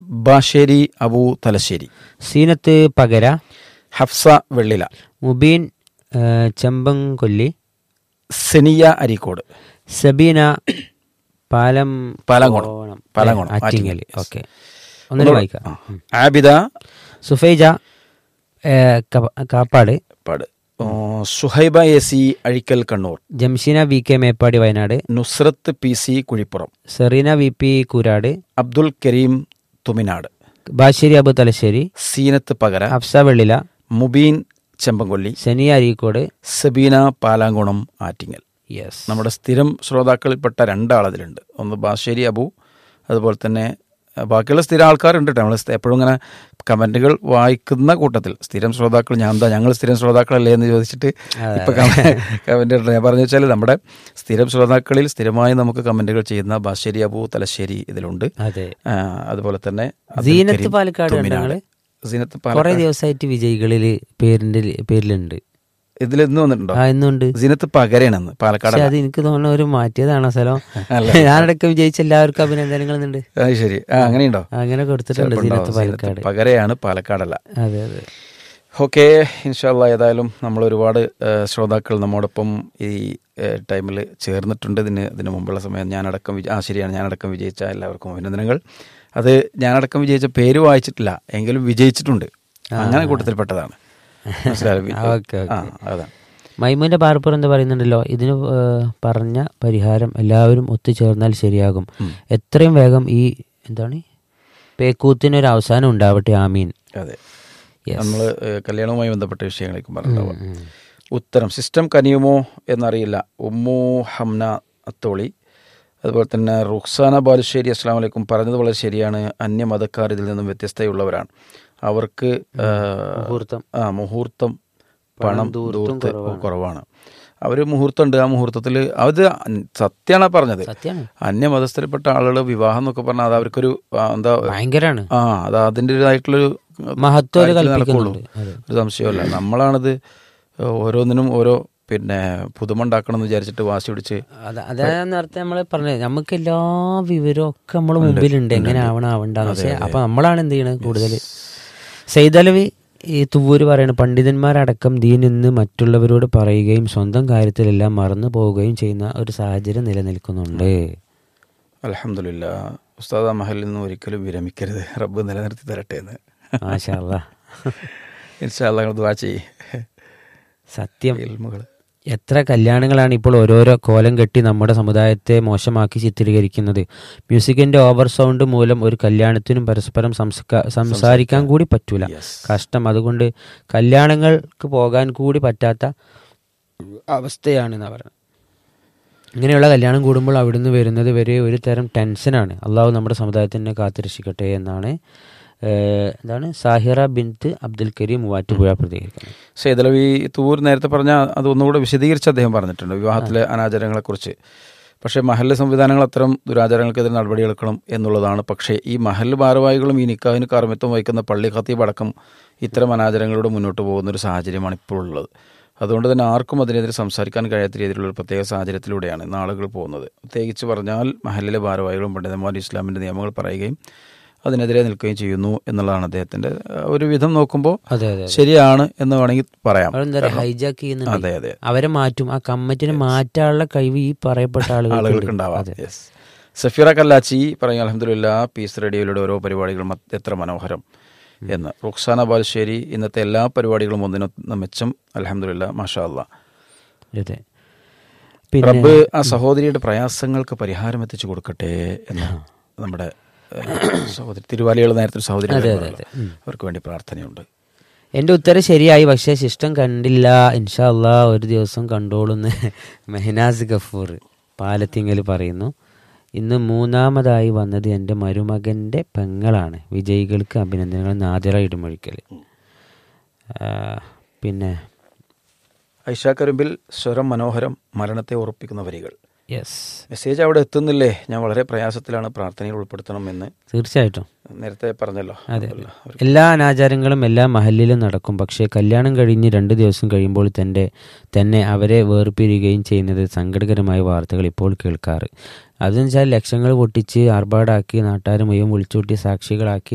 ബാഷേരി അബു തലശ്ശേരി സീനത്ത് പകര ഹഫ്സ വെള്ളില മുബീൻ ആ, ചെമ്പൻകൊല്ലി സെനിയ അരീക്കോട് സബീന പാലം പാലാങ്കോണം. കോണം. പാലാങ്കോണം, ഏ, ആറ്റിങ്ങൽ ആറ്റിങ്ങൽ. ഓക്കെ ഒന്നിനും വായിക്കാം ഉം. ആബിദ സുഫൈജ ഏ, കപ- കാപ്പാട് പാട് ഓ, Suhaiba A C Azhikkal Kannur Jamsheena V K Meppadi Wayanad Nusrath P C Kuzhippuram Sereena V P Koorad Abdul Kareem Thuminad Basheri Abu Thalassery Seenath Pakara Hafsa Vellila Mubeen Chembankolli Sania Areekode Sabeena Palankunam Attingal yes നമ്മുടെ സ്ഥിരം ശ്രോതാക്കളിൽപ്പെട്ട രണ്ടാളതിലുണ്ട് ഒന്ന് ബാശ്ശേരി അബു അതുപോലെ തന്നെ അഹ് ബാക്കിയുള്ള സ്ഥിരം ആൾക്കാരുണ്ട് കേട്ടോ നമ്മൾ എപ്പോഴും ഇങ്ങനെ കമൻറ്റുകൾ വായിക്കുന്ന കൂട്ടത്തിൽ സ്ഥിരം ശ്രോതാക്കൾ ഞാൻ എന്താ ഞങ്ങൾ സ്ഥിരം ശ്രോതാക്കളല്ലേ എന്ന് ചോദിച്ചിട്ട് ഇപ്പം കമൻറ്റ് ഞാൻ പറഞ്ഞു വെച്ചാൽ നമ്മുടെ സ്ഥിരം ശ്രോതാക്കളിൽ സ്ഥിരമായി നമുക്ക് കമൻറ്റുകൾ ചെയ്യുന്ന ബാശ്ശേരി അബു തലശ്ശേരി ഇതിലുണ്ട് അതെ ആ, അതുപോലെ തന്നെ അബ്ദുൽ സീനത്ത് കരീം പാലക്കാട് തുമിനാട്. ഞങ്ങള് സീനത്ത് കുറെ പാലക്കാട് ദിവസമായിട്ട് വിജയികളില് പേരിന്റെ പേരിലുണ്ട് ഇതിൽ ഇന്ന് വന്നിട്ടുണ്ടോ ആ ഇന്നുണ്ട് സീനത്ത് പകരണെന്ന് പാലക്കാട് പക്ഷെ അത് എനിക്ക് തോന്നുന്നു ഒരു മാറ്റിയതാണ് സ്ഥലം അല്ല. ഞാനടക്കം വിജയിച്ച എല്ലാവർക്കും അഭിനന്ദനങ്ങൾ ഉണ്ട് അത് ശരി ആ അങ്ങനെയുണ്ടോ അങ്ങനെ കൊടുത്തിട്ടുണ്ട് ചിലപ്പോൾ സീനത്ത് ഉണ്ടാവും. സീനത്ത് പാലക്കാട് പകരയാണ് പാലക്കാടല്ല അതെ അതെ ഓക്കെ ഇൻഷാല്ല ഏതായാലും നമ്മൾ ഒരുപാട് ഏഹ്, ശ്രോതാക്കൾ നമ്മോടൊപ്പം ഈ ഏഹ്, ടൈമിൽ ചേർന്നിട്ടുണ്ട് ഇതിന് ഇതിന് മുമ്പുള്ള സമയം ഞാനടക്കം വിജ ആ ശരിയാണ് ഞാനടക്കം വിജയിച്ച എല്ലാവർക്കും അഭിനന്ദനങ്ങൾ അത് ഞാനടക്കം വിജയിച്ച പേര് വായിച്ചിട്ടില്ല എങ്കിലും വിജയിച്ചിട്ടുണ്ട് അങ്ങനെ കൂട്ടത്തിൽപ്പെട്ടതാണ് മനസ്സിലായോ? ആ, ഓക്കെ, ആ അതാണ് മൈമുവിന്റെ പാർപ്പർ എന്ന് പറയുന്നുണ്ടല്ലോ ഇതിന് ഏഹ്, പറഞ്ഞ പരിഹാരം എല്ലാവരും ഒത്തുചേർന്നാൽ ശരിയാകും എത്രയും വേഗം ഈ എന്താണ് പേക്കൂത്തിന് ഒരു അവസാനം ഉണ്ടാവട്ടെ ആമീൻ അതെ Yes. നമ്മൾ കല്യാണവുമായി ബന്ധപ്പെട്ട വിഷയങ്ങളേക്കും പറഞ്ഞിട്ടുണ്ടാവുക ഉത്തരം സിസ്റ്റം കനിയുമോ എന്നറിയില്ല ഉമ്മു ഹംന അത്തോളി അതുപോലെ തന്നെ റുക്സാന ബാലുശ്ശേരി അസ്ലാം വലൈക്കും പറഞ്ഞത് വളരെ ശരിയാണ് അന്യമതക്കാർ ഇതിൽ നിന്നും വ്യത്യസ്തയുള്ളവരാണ് അവർക്ക് ആ, മുഹൂർത്തം. ആ മുഹൂർത്തം പണം ധൂർത്തും ദൂർത്ത് കുറവാണ് അവർ മുഹൂർത്തമുണ്ട് ആ മുഹൂർത്തത്തിൽ അത് സത്യമാണ് പറഞ്ഞത് സത്യമാണ് അന്യമതസ്ഥരിൽപ്പെട്ട ആളുകൾ വിവാഹം എന്നൊക്കെ പറഞ്ഞാൽ അത് അവർക്കൊരു ആ, എന്താ ഭയങ്കരാണ് ആ അത് അതിൻ്റെതായിട്ടുള്ളൊരു മഹത്വം ഒരു കാര്യത്തിൽ കൽപ്പിക്കുന്നുണ്ട്. നടക്കുള്ളൂ. അതെ. ഒരു സംശയമല്ല നമ്മളാണിത് ഓരോന്നിനും ഓരോ പിന്നെ പുതുമ ഉണ്ടാക്കണം എന്ന് വിചാരിച്ചിട്ട് വാശി പിടിച്ച് അത- അതാ നേരത്തെ നമ്മൾ പറഞ്ഞത് നമുക്ക് എല്ലാ വിവരവും ഒക്കെ നമ്മളെ മുമ്പിലുണ്ട് എങ്ങനെ ആവണം ആവണ്ടെന്ന് പക്ഷെ അപ്പൊ നമ്മളാണ് എന്ത് ചെയ്യണത് കൂടുതൽ സൈദലവി ഈ തുവൂര് പറയണ പണ്ഡിതന്മാരടക്കം ദീൻ എന്ന് മറ്റുള്ളവരോട് പറയുകയും സ്വന്തം കാര്യത്തിലെല്ലാം മറന്നു പോവുകയും ചെയ്യുന്ന ഒരു സാഹചര്യം നിലനിൽക്കുന്നുണ്ട് അലഹമില്ല ഉസ്താദ് ആ മഹലിൽ നിന്ന് ഒരിക്കലും വിരമിക്കരുത് റബ്ബ് നിലനിർത്തി തരട്ടെ എന്ന് മാഷാ അല്ലാ. ഇൻഷാല്ല നിങ്ങൾ ദ്വാ ചെയ്യ് സത്യം ഇൽമുകൾ എത്ര കല്യാണങ്ങളാണ് ഇപ്പോൾ ഓരോരോ കോലം കെട്ടി നമ്മുടെ സമുദായത്തെ മോശമാക്കി ചിത്രീകരിക്കുന്നത് മ്യൂസിക്കിന്റെ ഓവർ സൗണ്ട് മൂലം ഒരു കല്യാണത്തിനും പരസ്പരം സംസ്ക- സംസാരിക്കാൻ കൂടി പറ്റൂല Yes. കഷ്ടം അതുകൊണ്ട് കല്യാണങ്ങൾക്ക് പോകാൻ കൂടി പറ്റാത്ത അവസ്ഥയാണ് എന്നാ പറയുന്നത് ഇങ്ങനെയുള്ള കല്യാണം കൂടുമ്പോൾ അവിടുന്ന് വരുന്നത് വരെ ഒരു തരം ടെൻഷനാണ് അള്ളാഹു നമ്മുടെ സമുദായത്തിനെ കാത്തുരക്ഷിക്കട്ടെ എന്നാണ് ഏഹ്, എന്താണ് സാഹിറ ബിൻത്ത് അബ്ദുൽ കരീം മൂവാറ്റുപുഴ പ്രതികരിക്കുന്നത് സൈദലവി തൂർ നേരത്തെ പറഞ്ഞ അത് ഒന്നുകൂടെ വിശദീകരിച്ച് അദ്ദേഹം പറഞ്ഞിട്ടുണ്ട് വിവാഹത്തിലെ അനാചാരങ്ങളെക്കുറിച്ച് പക്ഷേ മഹല്ല് സംവിധാനങ്ങൾ അത്തരം ദുരാചാരങ്ങൾക്കെതിരെ നടപടിയെടുക്കണം എന്നുള്ളതാണ് പക്ഷേ ഈ മഹല്ല് ഭാരവാഹികളും ഈ നിക്കാഹിന് കാർമ്മിത്വം വഹിക്കുന്ന പള്ളി ഖത്തീബ് അടക്കം ഇത്തരം അനാചാരങ്ങളോട് മുന്നോട്ട് പോകുന്ന ഒരു സാഹചര്യമാണ് ഇപ്പോൾ ഉള്ളത് അതുകൊണ്ട് തന്നെ ആർക്കും അതിനെതിരെ സംസാരിക്കാൻ കഴിയാത്ത രീതിയിലുള്ള ഒരു പ്രത്യേക സാഹചര്യത്തിലൂടെയാണ് ഇന്ന് ആളുകൾ പോകുന്നത് പ്രത്യേകിച്ച് പറഞ്ഞാൽ മഹല്ലിലെ ഭാരവാഹികളും പണ്ഡിതന്മാരും ഇസ്ലാമിൻ്റെ നിയമങ്ങൾ പറയുകയും അതിനെതിരെ നിൽക്കുകയും ചെയ്യുന്നു എന്നുള്ളതാണ് അദ്ദേഹത്തിൻ്റെ ഒരു വിധം നോക്കുമ്പോൾ അതെ അതെ ശരിയാണ് എന്ന് വേണമെങ്കിൽ പറയാം അവരെന്താ പറയുക ഹൈജാക്ക് ചെയ്യുന്നുണ്ട് അതെ അതെ അവരെ മാറ്റും ആ കമ്മിറ്റിനെ മാറ്റാനുള്ള കഴിവ് ഈ പറയപ്പെട്ട ആളുകൾക്ക് ആളുകൾക്ക് ഉണ്ടാവാം യെസ് സഫീറ കല്ലാച്ചി പറയും അലഹമില്ല പീസ് റേഡിയോയിലൂടെ ഓരോ പരിപാടികളും അത് എത്ര മനോഹരം എന്ന് റുക്സാന ബാലുശ്ശേരി ഇന്നത്തെ എല്ലാ പരിപാടികളും ഒന്നിനൊന്ന് മെച്ചം അലഹമില്ല മാഷാ അല്ലാ അതെ പിന്നെ റബ്ബ് ആ സഹോദരിയുടെ പ്രയാസങ്ങൾക്ക് പരിഹാരം എത്തിച്ചു കൊടുക്കട്ടെ എന്ന് നമ്മുടെ ഏഹ്, സഹോദരി തിരുവാലികൾ നേരത്തെ ഒരു സഹോദരി ഉണ്ടായിരുന്നല്ലോ. അവർക്ക് വേണ്ടി പ്രാർത്ഥനയുണ്ട് എൻ്റെ ഉത്തരം ശരിയായി പക്ഷേ ശിഷ്ടം കണ്ടില്ല ഇൻഷാ അല്ലാ ഒരു ദിവസം കണ്ടോളുന്ന് മെഹനാസ് ഗഫൂർ പാലത്തിങ്ങൽ പറയുന്നു ഇന്ന് മൂന്നാമതായി വന്നത് എൻ്റെ മരുമകൻ്റെ പെങ്ങളാണ് വിജയികൾക്ക് അഭിനന്ദനങ്ങൾ നാദിറ ഇടുമൊഴിക്കൽ പിന്നെ ഐഷ കരുമ്പിൽ സ്വരം മനോഹരം മരണത്തെ ഉറപ്പിക്കുന്ന വരികൾ യെസ് മെസ്സേജ് അവിടെ എത്തുന്നില്ലേ ഞാൻ വളരെ പ്രയാസത്തിലാണ് പ്രാർത്ഥനയിൽ ഉൾപ്പെടുത്തണമെന്ന് തീർച്ചയായിട്ടും നേരത്തെ പറഞ്ഞല്ലോ അതെ അതെ. എല്ലാ അനാചാരങ്ങളും എല്ലാ മഹലിലും നടക്കും പക്ഷേ കല്യാണം കഴിഞ്ഞ് രണ്ട് ദിവസം കഴിയുമ്പോൾ തൻ്റെ തന്നെ അവരെ വേർപിരിയുകയും ചെയ്യുന്നത് സങ്കടകരമായ വാർത്തകൾ ഇപ്പോൾ കേൾക്കാറ് അതെന്ന് വെച്ചാൽ ലക്ഷങ്ങൾ പൊട്ടിച്ച് ആർഭാടാക്കി നാട്ടുകാരെ മുഴുവൻ വിളിച്ചുകൂട്ടി സാക്ഷികളാക്കി